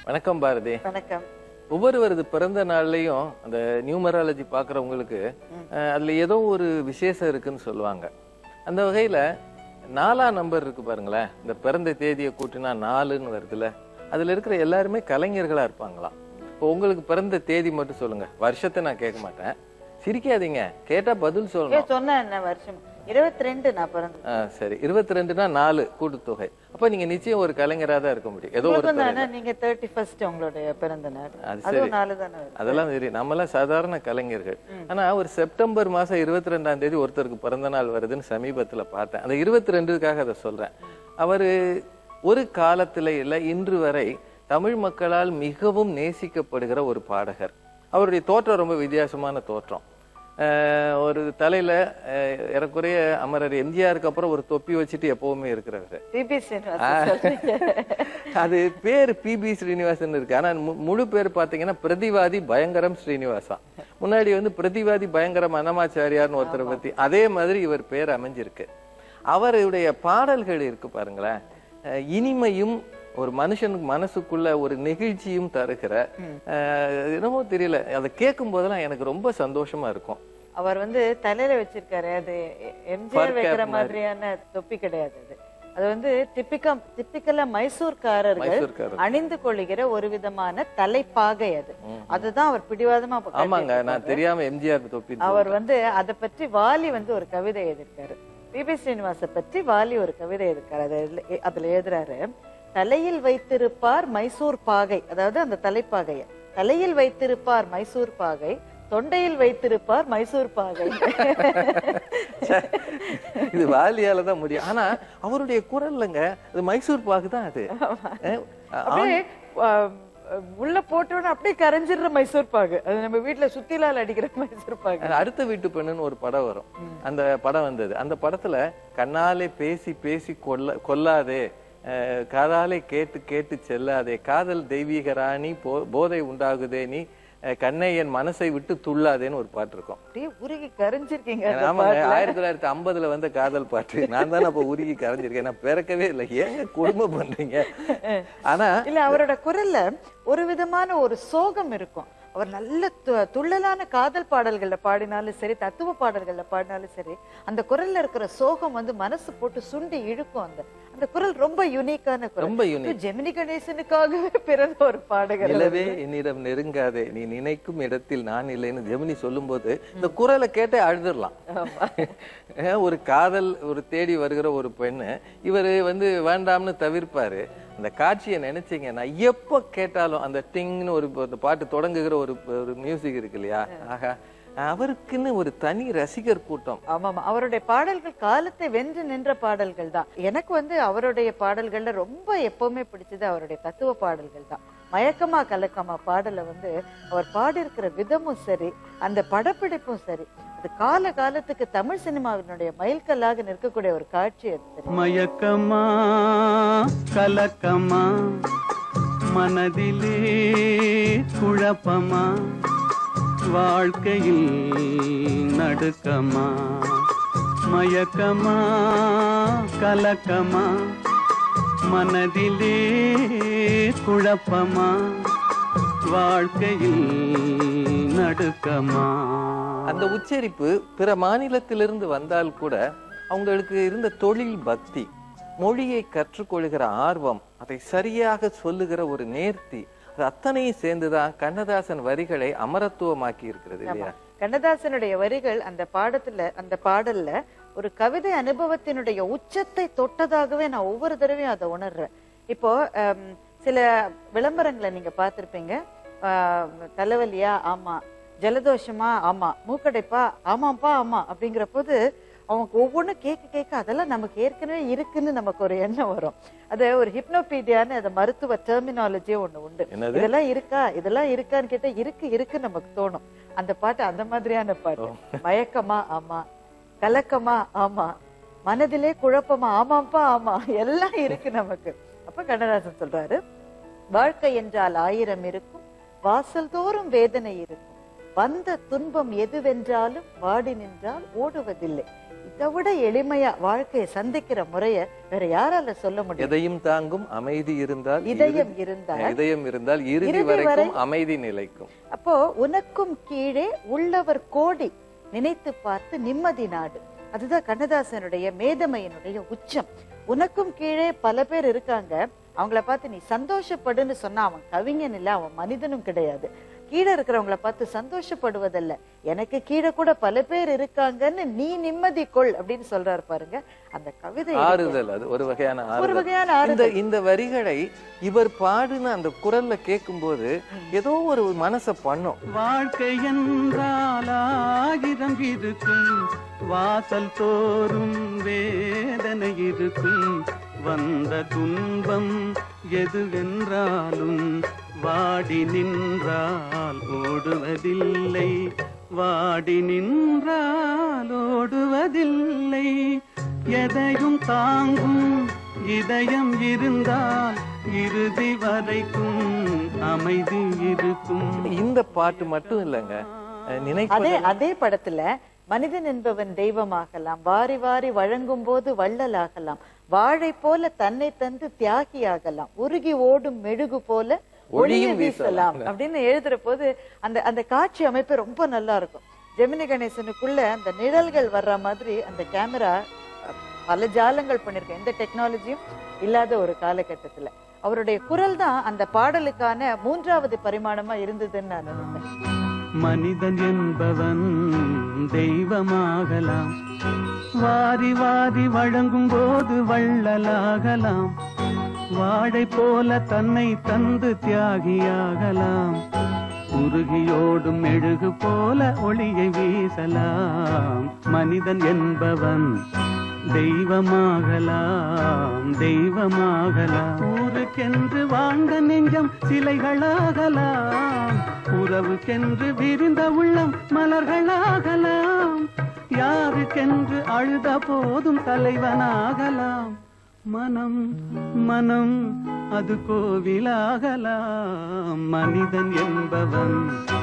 வணக்கம் பாரதி வணக்கம் ஒவ்வொருவரது பிறந்த நாள்லயும் அந்த நியூமராலஜி பாக்குறவங்களுக்கு அஹ், அதுல ஏதோ ஒரு விசேஷம் இருக்குன்னு சொல்லுவாங்க அந்த வகையில நாலாம் நம்பர் இருக்கு பாருங்களேன் இந்த பிறந்த தேதியை கூட்டினா நாலுன்னு வருதுல அதுல இருக்கிற எல்லாருமே கலைஞர்களா இருப்பாங்களாம் இப்போ உங்களுக்கு பிறந்த தேதி மட்டும் சொல்லுங்க வருஷத்தை நான் கேட்க மாட்டேன் சிரிக்காதீங்க கேட்டா பதில் ஏ சொல்லணும் சொன்ன என்ன வருஷம் இருபத்தி ரெண்டு நான் பிறந்தது ஆ, சரி இருபத்தி ரெண்டுனா நாலு கூட்டுத்தொகை அப்ப நீங்க நிச்சயம் ஒரு கலைஞரா தான் இருக்க முடியும் ஏதோ ஒரு உங்களுக்கும் துறையில. தானே நீங்க தேர்ட்டி ஃபர்ஸ்ட் உங்களுடைய பிறந்த நாள் அது அதுவும் சரி. நாலு தானே வருது. அதெல்லாம் சரி நம்மலாம் சாதாரண கலைஞர்கள் ஆனா ஒரு செப்டம்பர் மாசம் இருபத்தி ரெண்டாம் தேதி ஒருத்தருக்கு பிறந்த நாள் வருதுன்னு சமீபத்துல பார்த்தேன் அந்த இருபத்தி ரெண்டுக்காக அதை சொல்றேன் அவரு ஒரு காலத்துல இல்ல இன்று வரை தமிழ் மக்களால் மிகவும் நேசிக்கப்படுகிற ஒரு பாடகர் அவருடைய தோற்றம் ரொம்ப வித்தியாசமான தோற்றம் அஹ் ஒரு தலையில அஹ் ஏறக்குறைய அமரர் எம்ஜிஆருக்கு அப்புறம் ஒரு தொப்பி வச்சுட்டு எப்பவுமே இருக்கிறவர் பிபி சீனிவாசன் சொல்றீங்க. அது பேர் பிபி ஸ்ரீனிவாசன் இருக்கு ஆனா மு- முழு பேர் பாத்தீங்கன்னா பிரதிவாதி பயங்கரம் ஸ்ரீனிவாசா முன்னாடி வந்து பிரதிவாதி பயங்கரம் அன்னமாச்சாரியார்னு ஒருத்தரை பத்தி அதே மாதிரி இவர் பேர் அமைஞ்சிருக்கு அவருடைய பாடல்கள் இருக்கு பாருங்களேன் அஹ் இனிமையும் ஒரு மனுஷனுக்கு மனசுக்குள்ள ஒரு நெகிழ்ச்சியும் தருகிற அஹ் என்னமோ தெரியல அதை கேட்கும் போதெல்லாம் எனக்கு ரொம்ப சந்தோஷமா இருக்கும் அவர் வந்து தலையில வச்சிருக்காரு அது Fur எம்ஜிஆர் cap வைக்கிற மாதிரி. மாதிரியான தொப்பி கிடையாது அது அது வந்து டிப்பிக்கா டிப்பிக்கலா மைசூர்காரர்கள் மைசூர்காரர். அணிந்து கொள்ளுகிற ஒரு விதமான தலைப்பாகை அது அதுதான் அவர் பிடிவாதமா இப்ப கட்டிட்டு ஆமாங்க நான் இருக்காரு. தெரியாம எம்ஜிஆர் தொப்பி அவர் வந்து அதை பற்றி வாலி வந்து ஒரு கவிதை எழுதியிருக்காரு பிபி ஸ்ரீனிவாச பற்றி வாலி ஒரு கவிதை எழுதியிருக்காரு அது எழு- அதுல எழுதுறாரு தலையில் வைத்திருப்பார் மைசூர் பாகை அதாவது அந்த தலைப்பாகைய தலையில் வைத்திருப்பார் மைசூர் பாகை தொண்டையில் வைத்திருப்பார் மைசூர் பாகை இது வாலியால தான் முடியும் ஆனா அவருடைய குரல்லங்க அது மைசூர் பாக்கு தான் அது அஹ், அப்படியே ஆஹ், உள்ள போட்டோன்னு அப்படியே கரைஞ்சிடுற மைசூர் பாகு அது நம்ம வீட்டுல சுத்திலால் அடிக்கிற மைசூர் பாகு அது அடுத்த வீட்டு பெண்ணுன்னு ஒரு படம் வரும் அந்த படம் வந்தது அந்த படத்துல கண்ணாலே பேசி பேசி கொல்ல கொல்லாதே அஹ், காதாலே கேட்டு கேட்டு செல்லாதே காதல் தெய்வீக ராணி போ- போதை உண்டாகுதே நீ அஹ், கண்ணை என் மனசை விட்டு துள்ளாதேன்னு ஒரு பாட்டு இருக்கும் அப்படியே உருகி கரைஞ்சிருக்கீங்க அந்த ஆமாங்க பாட்டுல. ஆயிரத்தி தொள்ளாயிரத்தி ஐம்பதுல வந்த காதல் பாட்டு நான் தானே அப்ப உருகி கரைஞ்சிருக்கேன் நான் பிறக்கவே இல்லை ஏங்க கொடுமை பண்றீங்க ஆனா இல்ல அவரோட குரல்ல ஒரு விதமான ஒரு சோகம் இருக்கும் அவர் நல்ல து- துள்ளலான காதல் பாடல்கள்ல பாடினாலும் சரி தத்துவ பாடல்கள்ல பாடினாலும் சரி அந்த குரல்ல இருக்கிற சோகம் வந்து மனசு போட்டு சுண்டி இழுக்கும் அந்த அந்த குரல் ரொம்ப யூனிக்கான குரல் ரொம்ப unique. இது ஜெமினி கணேசனுக்காகவே பிறந்த ஒரு பாடகர் நிலவே என்னிடம் நெருங்காதே நீ நினைக்கும் இடத்தில் நான் இல்லைன்னு ஜெமினி சொல்லும்போது இந்த குரலை கேட்டே அழுதுடலாம் ஏன் ஒரு காதல் ஒரு தேடி வருகிற ஒரு பெண்ணு இவரு வந்து வேண்டாம்னு தவிர்ப்பாரு அந்த காட்சியை நினைச்சீங்கன்னா எப்ப கேட்டாலும் அந்த டிங்னு ஒரு ஒரு பாட்டு தொடங்குகிற ஒரு ஒரு மியூசிக் இருக்கு இல்லையா ஆஹா அவருக்குன்னு ஒரு தனி ரசிகர் கூட்டம் ஆமாமா அவருடைய பாடல்கள் காலத்தை வென்று நின்ற பாடல்கள் தான் எனக்கு வந்து அவருடைய பாடல்கள்ல ரொம்ப எப்பவுமே பிடிச்சது அவருடைய தத்துவ பாடல்கள் தான் மயக்கமா கலக்கமா பாடலை வந்து அவர் பாடியிருக்கிற விதமும் சரி அந்த படப்பிடிப்பும் சரி அது கால காலத்துக்கு தமிழ் சினிமாவினுடைய மைல்கல்லாக நிற்கக்கூடிய ஒரு காட்சி அது தெரியும் மயக்கமா கலக்கமா மனதிலே குழப்பமா வாழ்க்கையில் நடுக்கமா மயக்கமா கலக்கமா மனதிலே குழப்பமா வாழ்க்கையில் நடுக்கமா அந்த உச்சரிப்பு பிற மாநிலத்திலிருந்து வந்தால் கூட அவங்களுக்கு இருந்த தொழில் பக்தி மொழியை கற்றுக்கொள்கிற ஆர்வம் அதை சரியாக சொல்லுகிற ஒரு நேர்த்தி அது அத்தனையும் சேர்ந்துதான் கண்ணதாசன் வரிகளை அமரத்துவமாக்கி இருக்கிறது இல்லையா கண்ணதாசனுடைய வரிகள் அந்த பாடத்துல அந்த பாடல்ல ஒரு கவிதை அனுபவத்தினுடைய உச்சத்தை தொட்டதாகவே நான் ஒவ்வொரு தடவையும் அதை உணர்றேன் இப்போ ஹம், சில விளம்பரங்களை நீங்க பார்த்திருப்பீங்க ஆஹ், தலைவலியா ஆமா ஜலதோஷமா ஆமா மூக்கடைப்பா ஆமாப்பா ஆமா அப்படிங்கிற போது அவங்க ஒவ்வொன்றும் கேட்க கேட்க அதெல்லாம் நமக்கு ஏற்கனவே இருக்குன்னு நமக்கு ஒரு எண்ணம் வரும் அது ஒரு ஹிப்னோபீடியான்னு அது மருத்துவ டெர்மினாலஜியே ஒண்ணு உண்டு என்னது? இதெல்லாம் இருக்கா இதெல்லாம் இருக்கான்னு கேட்டா இருக்கு இருக்கு நமக்கு தோணும் அந்த பாட்டு அந்த மாதிரியான பாட்டு மயக்கமா ஆமா கலக்கமா ஆமா மனதிலே குழப்பமா ஆமாப்பா ஆமா எல்லாம் இருக்கு நமக்கு அப்ப கண்ணதாசன் சொல்றாரு வாழ்க்கை என்றால் ஆயிரம் இருக்கும் வாசல் தோறும் வேதனை இருக்கும் வந்த துன்பம் எதுவென்றாலும் வாடி நின்றால் ஓடுவதில்லை இதை விட எளிமையா வாழ்க்கையை சந்திக்கிற முறைய வேற யாரால சொல்ல முடியும் எதையும் தாங்கும் அமைதி இருந்தால் இதயம் இறுதி- இருந்தால் இதயம் இருந்தால் இறுதி இறுதி வரைக்கும் வரை அமைதி நிலைக்கும் அப்போ உனக்கும் கீழே உள்ளவர் கோடி நினைத்து பார்த்து நிம்மதி நாடு அதுதான் கண்ணதாசனுடைய மேதமையினுடைய உச்சம் உனக்கும் கீழே பல பேர் இருக்காங்க அவங்கள பார்த்து நீ சந்தோஷப்படுன்னு சொன்னா அவன் கவிஞன் இல்ல அவன் மனிதனும் கிடையாது கீழே இருக்கிறவங்கள பார்த்து சந்தோஷப்படுவதல்ல எனக்கு கீழே கூட பல பேர் இருக்காங்கன்னு நீ நிம்மதி கொள் அப்படின்னு சொல்றாரு பாருங்க அந்த கவிதை இருக்கு. ஆறுதல் அது ஒரு வகையான ஒரு ஆறுதல் வகையான இந்த ஆறுதல் இந்த வரிகளை இவர் பாடுன அந்த குரல்ல கேட்கும்போது ஏதோ ஒரு மனச பண்ணும் வாழ்க்கை என்றால் ஆயிரம் இருக்கும் வாசல் தோறும் வேதனை இருக்கும் வந்த துன்பம் எதுவென்றாலும் வாடி நின்றால் ஓடுவதில்லை வாடி நின்றால் ஓடுவதில்லை எதையும் தாங்கும் இதயம் இருந்தால் இறுதி வரைக்கும் அமைதி இருக்கும் இந்த பாட்டு மட்டும் இல்லைங்க அஹ் நினைப்பது அதே அதே படத்துல மனிதன் என்பவன் தெய்வமாகலாம் வாரி வாரி வழங்கும் போது வள்ளலாகலாம் வாழை போல தன்னை தந்து தியாகியாகலாம் உருகி ஓடும் மெழுகு போல ஒளியும் ஒளியும் வீசலாம் அப்படின்னு எழுதுற போது அந்த அந்த காட்சி அமைப்பு ரொம்ப நல்லா இருக்கும் ஜெமினி கணேசனுக்குள்ள அந்த நிழல்கள் வர்ற மாதிரி அந்த கேமரா பல ஜாலங்கள் பண்ணிருக்கேன் எந்த டெக்னாலஜியும் இல்லாத ஒரு காலகட்டத்துல அவருடைய குரல் தான் அந்த பாடலுக்கான மூன்றாவது பரிமாணமா இருந்ததுன்னு நான் நினைப்பேன் மனிதன் என்பவன் தெய்வமாகலாம் வாரி வாரி வழங்கும் போது வள்ளலாகலாம் வாழை போல தன்னை தந்து தியாகியாகலாம் உருகியோடும் மெழுகு போல ஒளியை வீசலாம் மனிதன் என்பவன் தெய்வமாகலாம் தெய்வமாகலாம் ஊருக்கென்று வாழ்ந்த நெஞ்சம் சிலைகளாகலாம் உறவுக்கென்று விரிந்த உள்ளம் மலர்களாகலாம் யாருக்கென்று அழுத போதும் தலைவனாகலாம் மனம் மனம் அது கோவிலாகலாம் மனிதன் என்பவன்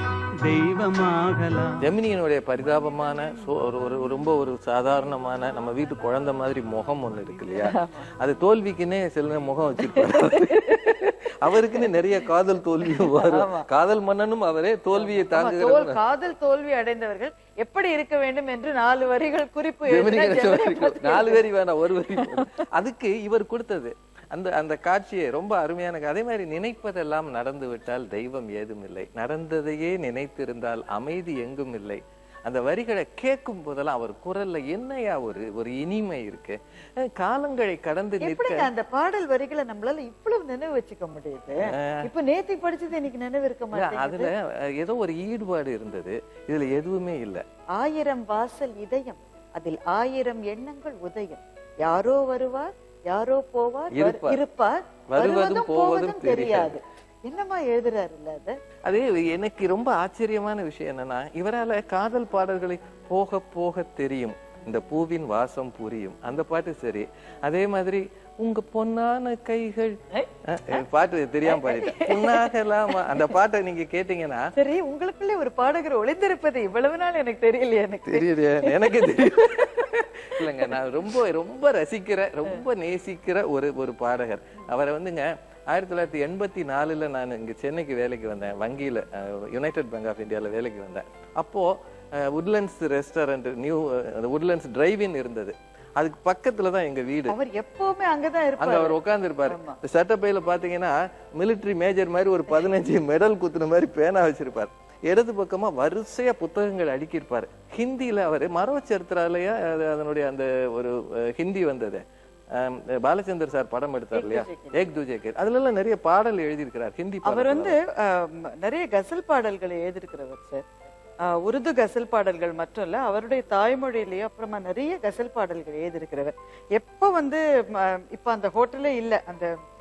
தெய்வமாகலாம் ஜெமினியனுடைய பரிதாபமான சோ- ஒரு ஒரு ஒரு ரொம்ப ஒரு சாதாரணமான நம்ம வீட்டு குழந்தை மாதிரி முகம் ஒண்ணு இருக்கு இல்லையா அது தோல்விக்குன்னே சில நேரம் முகம் வச்சிருப்பாரு அவருக்குன்னு நிறைய காதல் தோல்வியும் வரும் காதல் மன்னனும் அவரே தோல்வியை ஆமா, தாங்குகிற தோல் காதல் தோல்வி அடைந்தவர்கள் எப்படி இருக்க வேண்டும் என்று நாலு வரிகள் குறிப்பு ஜெமினி எழுதினா கணேசன் ஜெமினி வரைக்கும். நாலு வரி வேணாம் ஒரு வரி போதும். அதுக்கு இவர் கொடுத்தது அந்த அந்த காட்சியை ரொம்ப அருமையான அதே மாதிரி நினைப்பதெல்லாம் நடந்து விட்டால் தெய்வம் ஏதும் இல்லை நடந்ததையே நினைத்திருந்தால் அமைதி எங்கும் இல்லை அந்த வரிகளை கேட்கும் போதெல்லாம் அவர் குரல்ல என்னையா ஒரு ஒரு இனிமை இருக்கு அஹ் காலங்களை கடந்து நிற்க எப்படிங்க அந்த பாடல் வரிகளை நம்மளால இவ்வளவு நினைவு வச்சுக்க முடியுது இப்ப நேத்தி படிச்சது இன்னைக்கு நினைவு இருக்க இல்ல, மாட்டேங்குது அதுல அஹ், ஏதோ ஒரு ஈடுபாடு இருந்தது இதுல எதுவுமே இல்ல ஆயிரம் வாசல் இதயம் அதில் ஆயிரம் எண்ணங்கள் உதயம் யாரோ வருவார் யாரோ போவார் வர்- இருப்பார். இருப்பார் வருவதும் வருவதும் போவதும் போவதும் தெரியாது என்னமா எழுதுறாருல்ல அது அது எனக்கு ரொம்ப ஆச்சரியமான விஷயம் என்னன்னா இவரால காதல் பாடல்களை போக போக தெரியும் இந்த பூவின் வாசம் புரியும் அந்த பாட்டு சரி அதே மாதிரி உங்க பொன்னான கைகள் அஹ், எனக்கு பாட்டு தெரியாம பாடிட்டேன் பொன்னாகலாமா அந்த பாட்டை நீங்க கேட்டீங்கன்னா சரி உங்களுக்குள்ளே ஒரு பாடகர் ஒளிந்திருப்பது இவ்வளவு நாள் எனக்கு தெரியலையே எனக்கு தெரியலையே எனக்கு தெரியும் இல்லைங்க நான் ரொம்ப ரொம்ப ரசிக்கிற ரொம்ப நேசிக்கிற ஒரு ஒரு பாடகர் அவரை வந்துங்க ஆயிரத்தி தொள்ளாயிரத்தி எண்பத்தி நாலுல நான் இங்க சென்னைக்கு வேலைக்கு வந்தேன் வங்கியில யுனைடெட் பேங்க் ஆஃப் இந்தியால வேலைக்கு வந்தேன் அப்போ Woodlands restaurant new Woodlands drive in இருந்தது அதுக்கு பக்கத்துல தான் எங்க வீடு அவர் எப்பவுமே அங்கதான் அங்க இருப்பாரு அவர் உட்கார்ந்து இருப்பாரு சட்டப்பையில பாத்தீங்கன்னா மிலிட்டரி மேஜர் மாதிரி ஒரு பதினஞ்சு மெடல் குத்துன மாதிரி பேனா வச்சிருப்பார் இடது பக்கமா வரிசையா புத்தகங்கள் அடுக்கியிருப்பாரு ஹிந்தியில அவரு மரவ சரித்திராலயா அது அதனுடைய அந்த ஒரு அஹ், ஹிந்தி வந்தது அஹ், பாலச்சந்தர் சார் படம் எடுத்தார் இல்லையா ஏக் துஜே கேர் அதுல எல்லாம் நிறைய பாடல் எழுதியிருக்கிறார் ஹிந்தி அவர் பாடல் வந்து ஆம், நிறைய கசல் பாடல்களை எழுதியிருக்கிறவர் சார் ஆஹ், உருது கசல் பாடல்கள் மட்டும் இல்ல அவருடைய தாய்மொழியிலேயே அப்புறமா நிறைய கசல் பாடல்கள் எழுதியிருக்கிறவர் எப்ப வந்து ம, இப்ப அந்த ஹோட்டலே இல்ல அந்த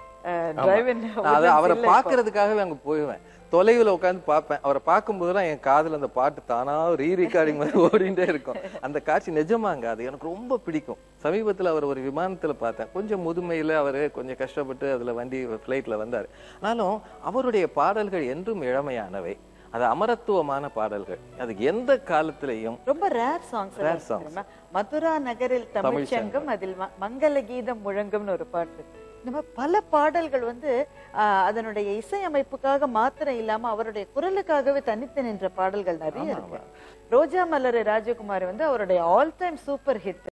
டிரைவன் நான் அதை அவரை பாக்குறதுக்காகவே அங்க போயிடுவேன் தொலைவுல உட்கார்ந்து பார்ப்பேன் அவரை பார்க்கும் போதெல்லாம் என் காதுல அந்த பாட்டு தானா ரீ ரெக்கார்டிங் மாதிரி ஓடிட்டே இருக்கும் அந்த காட்சி நிஜமாங்க அது எனக்கு ரொம்ப பிடிக்கும் சமீபத்துல அவர் ஒரு விமானத்துல பார்த்தேன் கொஞ்சம் முதுமையில அவரு கொஞ்சம் கஷ்டப்பட்டு அதுல வண்டி ஃபிளைட்ல வந்தாரு ஆனாலும் அவருடைய பாடல்கள் என்றும் இளமையானவை அது அமரத்துவமான பாடல்கள் அது எந்த காலத்திலையும் ரொம்ப rare songs Rare songs. Madurai நகரில் தமிழ் சங்கம் அதில் ம- மங்கள கீதம் முழங்கும்னு ஒரு பாட்டு இருக்கு. இந்த மாதிரி பல பாடல்கள் வந்து ஆஹ், அதனுடைய இசையமைப்புக்காக மாத்திரம் இல்லாம அவருடைய குரலுக்காகவே தனித்து நின்ற பாடல்கள் நிறைய இருக்கு ரோஜா மலர் ராஜகுமார் வந்து அவருடைய ஆல் டைம் சூப்பர் ஹிட்